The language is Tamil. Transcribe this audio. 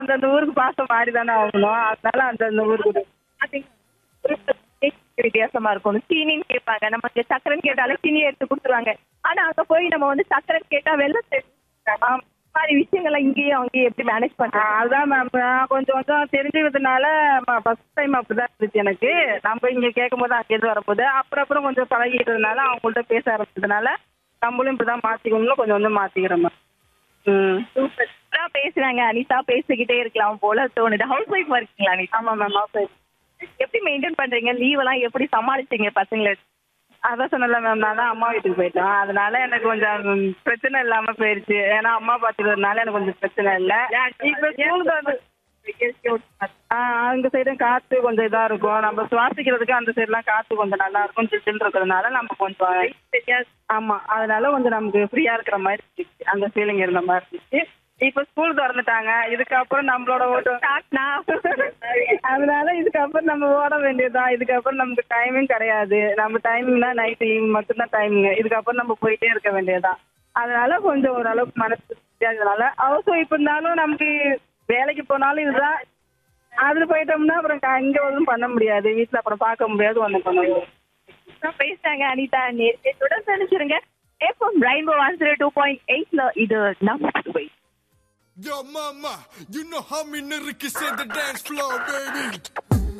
அந்தந்த ஊருக்கு பாசம் மாறி தானே ஆகணும் அதனால அந்தந்த ஊருக்கு வித்தியாசமா இருக்கும் சீனின்னு கேட்பாங்க நம்ம இங்க சக்கரைன்னு கேட்டாலே சீனி எடுத்து கொடுத்துருவாங்க ஆனா அங்க போய் நம்ம வந்து சக்கரை கேட்டா வெள்ளம் சேர்த்து மாதிரி விஷயங்கள்லாம் இங்கேயும் அங்கேயும் எப்படி மேனேஜ் ஆ, பண்றாங்க அதுதான் மேம் கொஞ்சம் கொஞ்சம் தெரிஞ்சுக்கிறதுனால ஃபர்ஸ்ட் டைம் அப்படிதான் இருந்துச்சு எனக்கு நம்ம இங்க கேட்கும் போது அங்கேருந்து வரும்போது அப்புறம் அப்புறம் கொஞ்சம் பழகிட்டதுனால அவங்கள்ட்ட பேச ஆரம்பிச்சதுனால நம்மளும் இப்படிதான் மாத்திக்கணும்னு கொஞ்சம் கொஞ்சம் மாத்திக்கிறோம் மேம் ம் சூப்பரா பேசுறாங்க அனிதா பேசிக்கிட்டே இருக்கலாம் போல தோணுது ஹவுஸ் ஒய்ஃப் இருக்கீங்களா அனிதா ஆமா மேம் ஓகே எப்படி மெயின்டைன் பண்றீங்க லீவ் எல்லாம் எப்படி சமாளிச்சீங்க பசங்களை அதான் சொன்னல மேம் நான் தான் அம்மா வீட்டுக்கு போயிட்டேன் அதனால எனக்கு கொஞ்சம் பிரச்சனை இல்லாம போயிருச்சு ஏன்னா அம்மா பாத்துக்கிறதுனால எனக்கு கொஞ்சம் பிரச்சனை இல்ல இப்ப ஸ்கூலுக்கு வந்து ஆ, அங்க சைடும் காத்து கொஞ்சம் இதா இருக்கும் நம்ம சுவாசிக்கிறதுக்கு அந்த சைடுலாம் காத்து கொஞ்சம் நல்லா இருக்கும் சில்லுன்னு இருக்கிறதுனால நம்ம கொஞ்சம் ஆமா அதனால கொஞ்சம் நமக்கு ஃப்ரீயா இருக்கிற மாதிரி இருந்துச்சு அந்த ஃபீலிங் இருந்த மாதிரி இருந்துச்சு இப்ப ஸ்கூல் திறந்துட்டாங்க இதுக்கப்புறம் நம்மளோட ஓட்டம் அதனால இதுக்கப்புறம் நம்ம ஓட வேண்டியதுதான் இதுக்கப்புறம் நமக்கு டைமிங் கிடையாது நம்ம டைமிங்னா நைட் ஈவினிங் மட்டும்தான் டைமிங் இதுக்கப்புறம் நம்ம போயிட்டே இருக்க வேண்டியதுதான் அதனால கொஞ்சம் ஓரளவுக்கு மனசு திருப்தியா இருந்ததுனால அவசரம் இப்ப இருந்தாலும் நமக்கு வேலைக்கு போனாலும் இதுதான் அதுல போயிட்டோம்னா அப்புறம் க- இங்க ஒன்றும் பண்ண முடியாது வீட்டுல அப்புறம் பார்க்க முடியாது ஒண்ணும் பண்ண முடியாது பேசிட்டாங்க அனிதா நேற்று தொடர்ந்து நினைச்சிருங்க FM rainbow one zero two point எயிட்ல இது நம்ம Puduvai Yo, mama, you know how me nigga can set the dance floor, baby.